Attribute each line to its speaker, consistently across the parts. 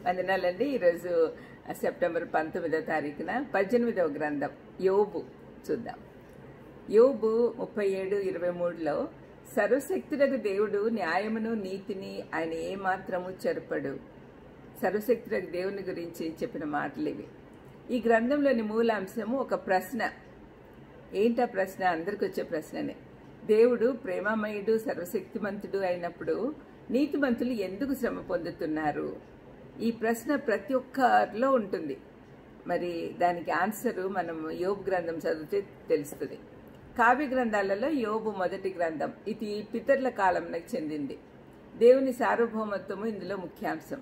Speaker 1: వందనాలండి ఈరోజు సెప్టెంబర్ పంతొమ్మిదో తారీఖున పద్దెనిమిదవ గ్రంథం యోబు చూద్దాం యోబు ముప్పై ఏడు ఇరవై మూడులో సర్వశక్తులకు దేవుడు న్యాయమును నీతిని ఆయన ఏమాత్రము చెరపడు సర్వశక్తులకు దేవుని గురించి చెప్పిన మాటలు ఇవి ఈ గ్రంథంలోని మూలాంశము ఒక ప్రశ్న ఏంటా ప్రశ్న అందరికి వచ్చే ప్రశ్ననే దేవుడు ప్రేమమయుడు సర్వశక్తిమంతుడు అయినప్పుడు నీతిమంతులు ఎందుకు శ్రమ పొందుతున్నారు ఈ ప్రశ్న ప్రతి ఒక్కరిలో ఉంటుంది మరి దానికి ఆన్సరు మనం యోబు గ్రంథం చదివితే తెలుస్తుంది కావ్య గ్రంథాలలో యోబు మొదటి గ్రంథం ఇది పితరుల కాలంలోకి చెందింది దేవుని సార్వభౌమత్వము ఇందులో ముఖ్యాంశం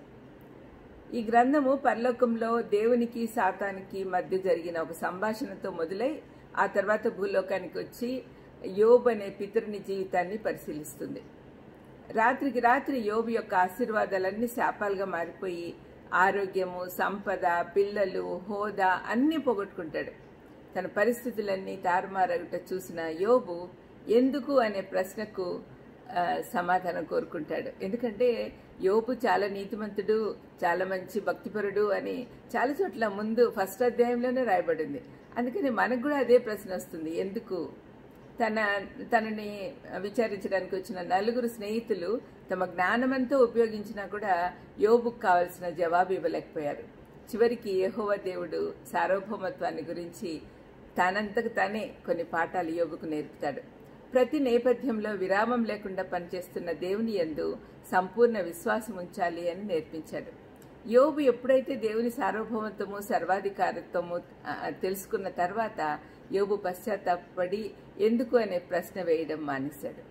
Speaker 1: ఈ గ్రంథము పరలోకంలో దేవునికి సాతానికి మధ్య జరిగిన ఒక సంభాషణతో మొదలై ఆ తర్వాత భూలోకానికి వచ్చి యోబ్ అనే పితరుని జీవితాన్ని పరిశీలిస్తుంది రాత్రికి రాత్రి యోబు యొక్క ఆశీర్వాదాలన్నీ శాపాలుగా మారిపోయి ఆరోగ్యము సంపద పిల్లలు హోదా అన్నీ పోగొట్టుకుంటాడు తన పరిస్థితులన్నీ తారుమారగుట చూసిన యోబు ఎందుకు అనే ప్రశ్నకు ఆ, సమాధానం కోరుకుంటాడు ఎందుకంటే యోబు చాలా నీతిమంతుడు చాలా మంచి భక్తిపరుడు అని చాలా చోట్ల ముందు ఫస్ట్ అధ్యాయంలోనే రాయబడింది అందుకని మనకు కూడా అదే ప్రశ్న వస్తుంది ఎందుకు తన తనని విచారించడానికి వచ్చిన నలుగురు స్నేహితులు తమ జ్ఞానమంతా ఉపయోగించినా కూడా యోబుకు కావలసిన జవాబు ఇవ్వలేకపోయారు చివరికి యెహోవా దేవుడు సార్వభౌమత్వాన్ని గురించి తనంతకు తానే కొన్ని పాఠాలు యోబుకు నేర్పుతాడు ప్రతి నేపథ్యంలో విరామం లేకుండా పనిచేస్తున్న దేవుని యందు సంపూర్ణ విశ్వాసం ఉంచాలి అని నేర్పించాడు యోబు ఎప్పుడైతే దేవుని సార్వభౌమత్వము సర్వాధికారత్వము ఆ, తెలుసుకున్న తర్వాత యోబు పశ్చాత్తాపడి ఎందుకు అనే ప్రశ్న వేయడం మానేశాడు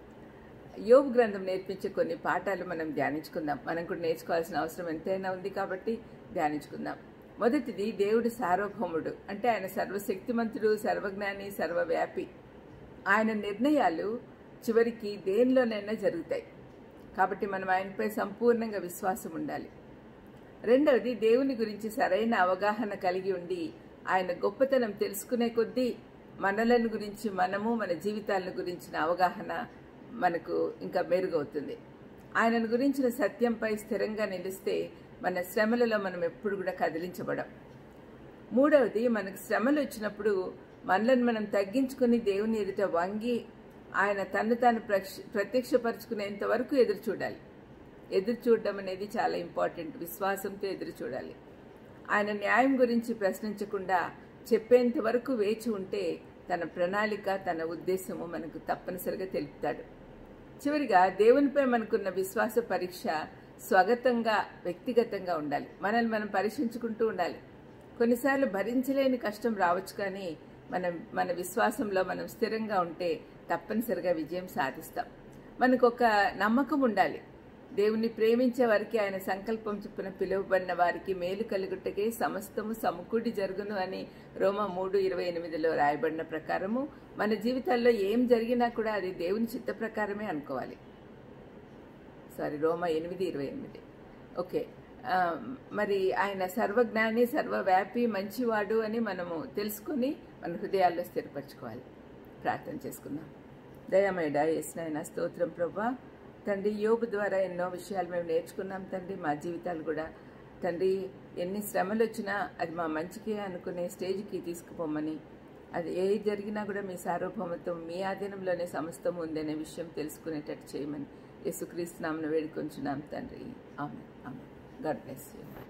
Speaker 1: యోబు గ్రంథం నేర్పించే కొన్ని పాఠాలు మనం ధ్యానించుకుందాం మనం కూడా నేర్చుకోవాల్సిన అవసరం ఎంతైనా ఉంది కాబట్టి ధ్యానించుకుందాం మొదటిది దేవుడు సార్వభౌముడు అంటే ఆయన సర్వశక్తిమంతుడు సర్వజ్ఞాని సర్వవ్యాపి ఆయన నిర్ణయాలు చివరికి దేనిలోనైనా జరుగుతాయి కాబట్టి మనం ఆయనపై సంపూర్ణంగా విశ్వాసం ఉండాలి రెండవది దేవుని గురించి సరైన అవగాహన కలిగి ఉండి ఆయన గొప్పతనం తెలుసుకునే కొద్దీ మనలను గురించి మనము మన జీవితాలను గురించిన అవగాహన మనకు ఇంకా మెరుగవుతుంది ఆయనను గురించిన సత్యంపై స్థిరంగా నిలిస్తే మన శ్రమలలో మనం ఎప్పుడు కూడా కదిలించబడం మూడవది మనకు శ్రమలు వచ్చినప్పుడు మనలను మనం తగ్గించుకుని దేవుని ఎదుట వంగి ఆయన తను తాను ప్రక్ష- ప్రత్యక్షపరుచుకునేంత వరకు ఎదురు చూడాలి ఎదురు చూడడం అనేది చాలా ఇంపార్టెంట్ విశ్వాసంతో ఎదురు చూడాలి ఆయన న్యాయం గురించి ప్రశ్నించకుండా చెప్పేంత వరకు వేచి ఉంటే తన ప్రణాళిక తన ఉద్దేశము మనకు తప్పనిసరిగా తెలుపుతాడు చివరిగా దేవునిపై మనకున్న విశ్వాస పరీక్ష స్వగతంగా వ్యక్తిగతంగా ఉండాలి మనల్ని మనం పరీక్షించుకుంటూ ఉండాలి కొన్నిసార్లు భరించలేని కష్టం రావచ్చు కానీ మనం మన విశ్వాసంలో మనం స్థిరంగా ఉంటే తప్పనిసరిగా విజయం సాధిస్తాం మనకు ఒక నమ్మకం ఉండాలి దేవుని ప్రేమించే వారికి ఆయన సంకల్పం చొప్పున పిలువబడిన వారికి మేలు కలుగుటకే సమస్తము సమకూడి జరుగును అని రోమా మూడు ఇరవై ఎనిమిదిలో రాయబడిన ప్రకారము మన జీవితాల్లో ఏం జరిగినా కూడా అది దేవుని చిత్త ప్రకారమే అనుకోవాలి సారీ రోమా ఎనిమిది ఇరవై ఎనిమిది ఓకే ఆ, మరి ఆయన సర్వజ్ఞాని సర్వవ్యాపి మంచివాడు అని మనము తెలుసుకొని మన హృదయాల్లో స్థిరపరచుకోవాలి ప్రార్థన చేసుకుందాం దయమేడ నాయన స్తోత్రం ప్రభా తండ్రి యోగు ద్వారా ఎన్నో విషయాలు మేము నేర్చుకున్నాం తండ్రి మా జీవితాలు కూడా తండ్రి ఎన్ని శ్రమలు వచ్చినా అది మా మంచికే అనుకునే స్టేజ్కి తీసుకుపోమని అది ఏ జరిగినా కూడా మీ సార్వభౌమత్వం మీ ఆధీనంలోనే సమస్తం ఉందనే విషయం తెలుసుకునేటట్టు చేయమని యేసుక్రీస్తు నామను వేడుకొంచున్నాం తండ్రి ఆమె ఆమె గాడ్ బ్లెస్ యూ